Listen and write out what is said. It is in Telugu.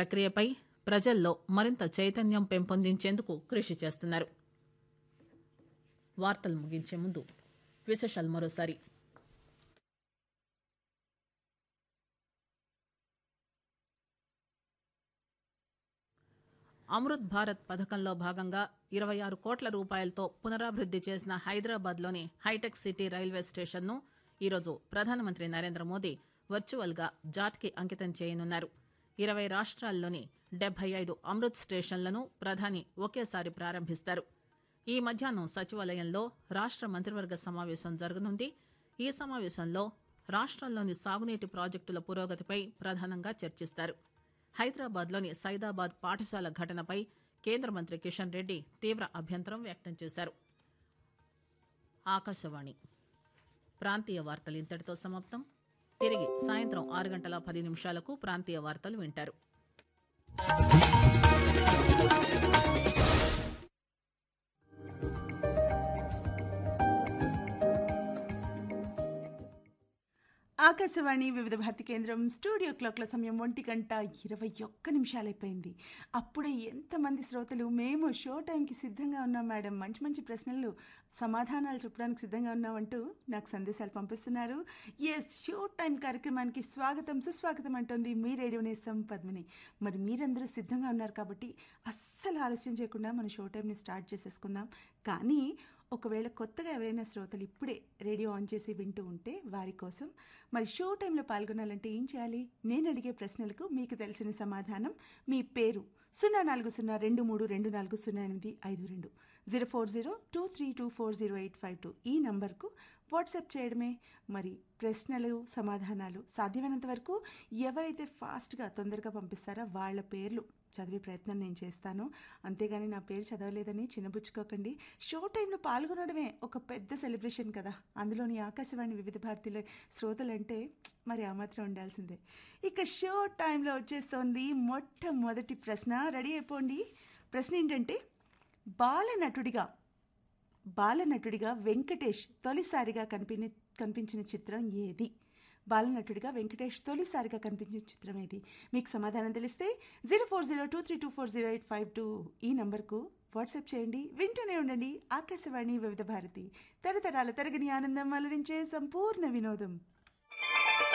ప్రక్రియపై ప్రజల్లో మరింత చైతన్యం పెంపొందించేందుకు కృషి చేస్తున్నారు వార్తలు ముగించే ముందు విశేషాలు మరోసారి అమృత్ భారత్ పథకంలో భాగంగా ఇరవై ఆరు కోట్ల రూపాయలతో పునరాభివృద్ది చేసిన హైదరాబాద్లోని హైటెక్ సిటీ రైల్వే స్టేషన్ను ఈరోజు ప్రధానమంత్రి నరేంద్ర మోదీ వర్చువల్గా జాతికి అంకితం చేయనున్నారు ఇరవై రాష్ట్రాల్లోని డెబ్బై ఐదు అమృత్ స్టేషన్లను ప్రధాని ఒకేసారి ప్రారంభిస్తారు ఈ మధ్యాహ్నం సచివాలయంలో రాష్ట్ర మంత్రివర్గ సమావేశం జరగనుంది ఈ సమావేశంలో రాష్ట్రంలోని సాగునీటి ప్రాజెక్టుల పురోగతిపై ప్రధానంగా చర్చిస్తారు హైదరాబాద్లోని సైదాబాద్ పాఠశాల ఘటనపై కేంద్ర మంత్రి కిషన్ రెడ్డి తీవ్ర అభ్యంతరం వ్యక్తం చేశారు ఆకాశవాణి ప్రాంతీయ వార్తలు ఇంతటితో సమాప్తం తిరిగి సాయంత్రం ఆరు గంటల పది నిమిషాలకు ప్రాంతీయ వార్తలు వింటారు ఆకాశవాణి వివిధ భారతి కేంద్రం స్టూడియో క్లాక్ల సమయం ఒంటి గంట ఇరవై ఒక్క నిమిషాలైపోయింది అప్పుడే ఎంతమంది శ్రోతలు మేము షో టైంకి సిద్ధంగా ఉన్నాం మేడం మంచి మంచి ప్రశ్నలు సమాధానాలు చెప్పడానికి సిద్ధంగా ఉన్నామంటూ నాకు సందేశాలు పంపిస్తున్నారు ఎస్ షో టైం కార్యక్రమానికి స్వాగతం సుస్వాగతం అంటోంది మీ రేడియో నేస్తం పద్మిని మరి మీరందరూ సిద్ధంగా ఉన్నారు కాబట్టి అస్సలు ఆలస్యం చేయకుండా మన షో టైంని స్టార్ట్ చేసేసుకుందాం కానీ ఒకవేళ కొత్తగా ఎవరైనా శ్రోతలు ఇప్పుడే రేడియో ఆన్ చేసి వింటూ ఉంటే వారి కోసం మరి షో టైంలో పాల్గొనాలంటే ఏం చేయాలి నేను అడిగే ప్రశ్నలకు మీకు తెలిసిన సమాధానం మీ పేరు సున్నా నాలుగు సున్నా రెండు మూడు రెండు నాలుగు సున్నా ఎనిమిది ఐదు రెండు zero four zero two three two four zero eight five two ఈ నంబర్కు వాట్సాప్ చేయడమే మరి ప్రశ్నలు సమాధానాలు సాధ్యమైనంత వరకు ఎవరైతే ఫాస్ట్గా తొందరగా పంపిస్తారో వాళ్ళ పేర్లు చదివే ప్రయత్నం నేను చేస్తాను అంతేగాని నా పేరు చదవలేదని చిన్నబుచ్చుకోకండి షో టైంలో పాల్గొనడమే ఒక పెద్ద సెలబ్రేషన్ కదా అందులోని ఆకాశవాణి వివిధ భారతీయుల శ్రోతలంటే మరి ఆ మాత్రం ఉండాల్సిందే ఇక షో టైంలో వచ్చేస్తోంది మొట్టమొదటి ప్రశ్న రెడీ అయిపోండి ప్రశ్న ఏంటంటే బాలనటుడిగా బాలనటుడిగా వెంకటేష్ తొలిసారిగా కనిపి కనిపించిన చిత్రం ఏది బాలనటుడిగా వెంకటేష్ తొలిసారిగా కనిపించిన చిత్రం ఏది మీకు సమాధానం తెలిస్తే zero four zero two three two four zero eight five two ఈ నంబర్కు వాట్సాప్ చేయండి వింటూనే ఉండండి ఆకాశవాణి వివిధ భారతి తరతరాల తరగని ఆనందం అలరించే సంపూర్ణ వినోదం